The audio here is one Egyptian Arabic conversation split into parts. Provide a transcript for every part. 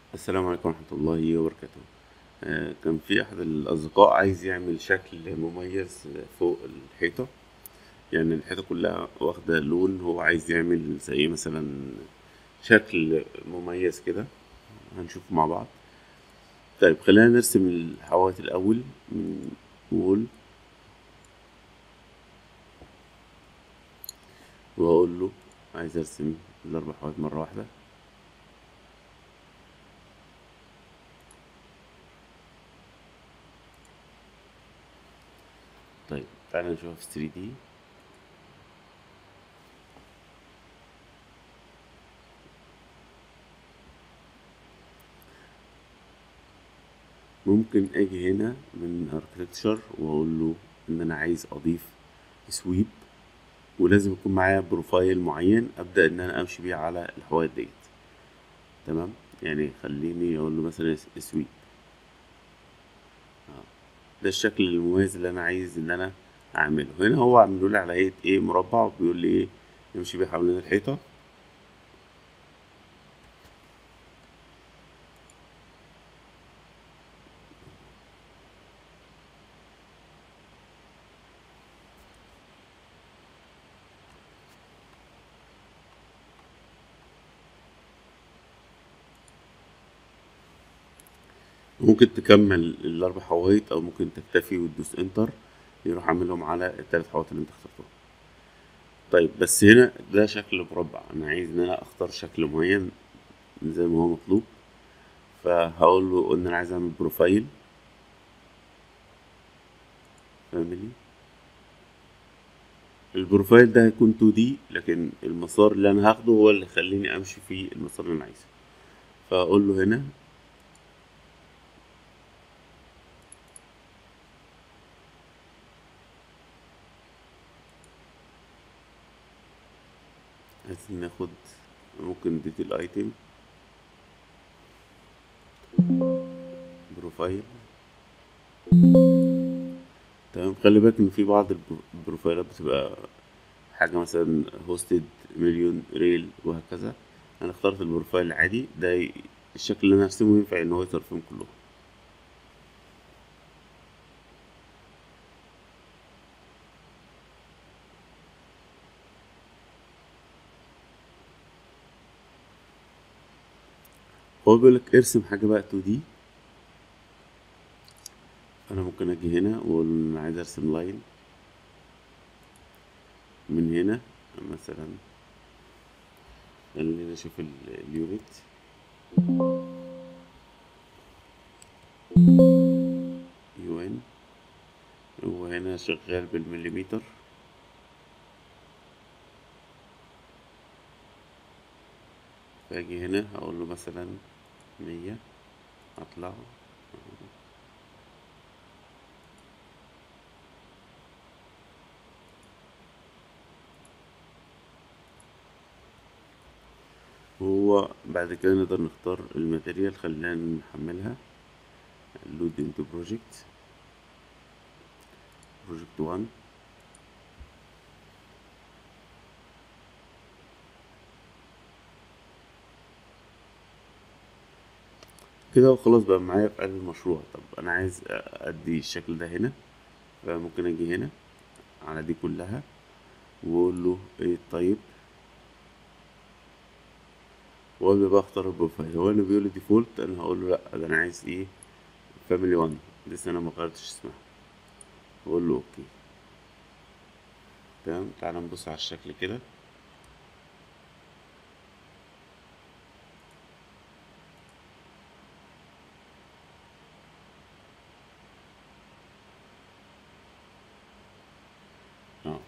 السلام عليكم ورحمة الله وبركاته آه، كان في أحد الأصدقاء عايز يعمل شكل مميز فوق الحيطة يعني الحيطة كلها واخدة لون هو عايز يعمل زي مثلا شكل مميز كده هنشوفه مع بعض طيب خلينا نرسم الحواف الأول من وول وأقول له عايز أرسم الأربع حواف مرة واحدة طيب تعالى نشوفها في 3 دي ممكن اجي هنا من اركتكتشر واقول له ان انا عايز اضيف سويب ولازم يكون معايا بروفايل معين ابدا ان انا امشي بيه على الحواف ديت تمام يعني خليني اقول له مثلا سويب ده الشكل المميز اللي انا عايز ان انا اعمله هنا هو عامله لي على هيئه ايه مربع وبيقول لي ايه نمشي بيه حوالين الحيطه ممكن تكمل الاربع حوايط او ممكن تكتفي وتدوس انتر يروح عاملهم على التلات حوايط اللي انت اخترتهم طيب بس هنا ده شكل مربع انا عايز ان انا اختار شكل معين زي ما هو مطلوب فهقول له ان انا عايز اعمل بروفايل فاميلي البروفايل ده هيكون 2 دي لكن المسار اللي انا هاخده هو اللي يخليني امشي في المسار اللي انا عايزه فاقول له هنا عايزين ناخد ممكن ديتيل ايتم بروفايل تمام خلي بالك ان في بعض البروفايلات بتبقى حاجة مثلا هوستد مليون ريل وهكذا انا اخترت البروفايل العادي ده الشكل اللي انا هرسمه ينفع ان هو يظهر فيهم كلهم هو بيقولك ارسم حاجة بقى 2 دي انا ممكن اجي هنا واقول انا عايز ارسم لاين من هنا مثلا خلينا نشوف اليونت يو ان هو هنا شغال بالمليمتر فاجي هنا هقول له مثلا مية اطلع وهو بعد كده نقدر نختار الماتيريال خلينا نحملها لود انتو بروجكت بروجكت 1 كده وخلاص بقى معايا في قلب المشروع طب انا عايز ادي الشكل ده هنا فممكن اجي هنا على دي كلها واقول له ايه طيب وابدا بقى اختار البروفايل هو انا بيقول لي ديفولت انا هقول له لا ده انا عايز ايه فاميلي 1 لسه انا ما غيرتش اسمها واقول له اوكي تمام تعالى نبص على الشكل كده اه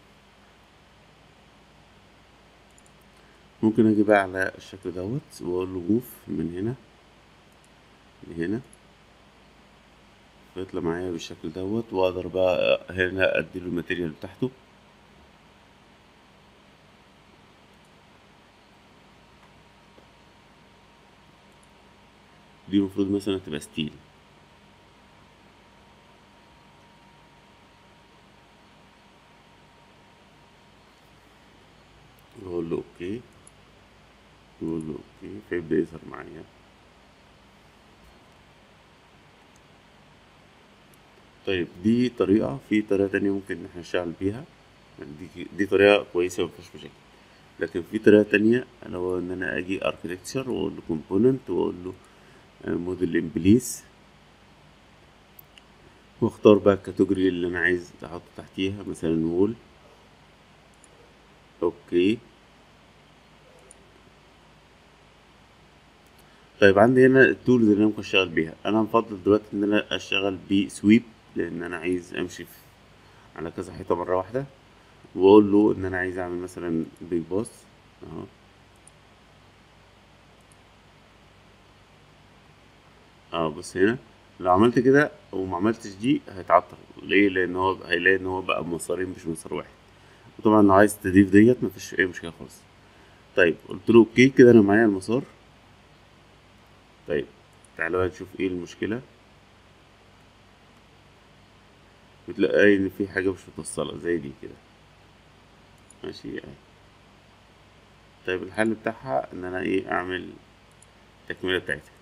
ممكن اجي بقى على الشكل دوت واقول له موف من هنا لهنا فيطلع معايا بالشكل دوت واقدر بقى هنا اديله الماتيريال بتاعته دي المفروض مثلا تبقى ستيل واقول له اوكي واقول له اوكي فيبدأ يظهر معايا طيب دي طريقة في طريقة تانية ممكن إن احنا نشتغل بيها يعني دي دي طريقة كويسة مفيهاش مشاكل لكن في طريقة تانية اللي هو إن أنا أجي أركتكتشر وأقول له كومبوننت وأقول له موديل إمبليس واختار بقى الكاتيجوري اللي أنا عايز أحطه تحتيها مثلا وول أوكي طيب عندي هنا التولز اللي انا ممكن اشتغل بيها انا مفضل دلوقتي ان انا اشتغل بسويب لان انا عايز امشي في على كذا حيطه مره واحده واقول له ان انا عايز اعمل مثلا بيج باص اهو اه بص هنا لو عملت كده وما عملتش دي هيتعطل ليه لان هو هيلاقي ان هو بقى مسارين مش مسار واحد وطبعا لو عايز تضيف ديت مفيش اي مشكله خالص طيب قلت له اوكي كده انا معايا المسار طيب تعالوا بقى نشوف ايه المشكلة بتلاقي ان في حاجة مش متوصلة زي دي كده ماشي يعني. طيب الحل بتاعها ان انا ايه اعمل التكملة بتاعتها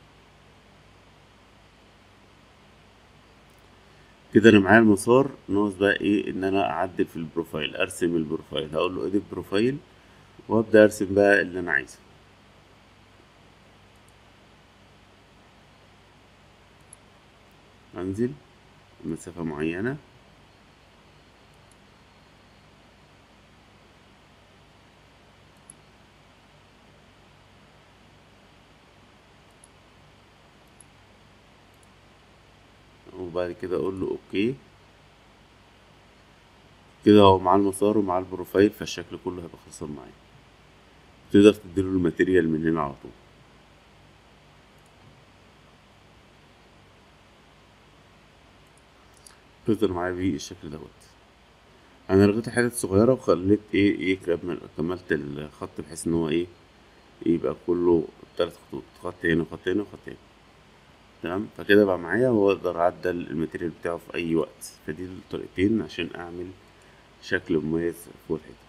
كده انا معايا المسار ناقص بقى ايه ان انا اعدل في البروفايل ارسم البروفايل هقول له اديت بروفايل وابدا ارسم بقى اللي انا عايزه انزل مسافة معينة وبعد كده اقول له اوكي كده هو مع المسار ومع البروفايل فالشكل كله هيبقى خلصان معايا تقدر تديله الماتيريال من هنا على طول تقدر معايا بيه الشكل دوت انا لغيت حتت صغيره وخليت ايه ايه كمل كملت الخط بحيث ان هو ايه يبقى كله تلات خطوط خط هنا وخط هنا وخط هنا تمام فكده بقى معايا واقدر اعدل الماتيريال بتاعه في اي وقت فدي الطريقتين عشان اعمل شكل مميز فوق الحيطه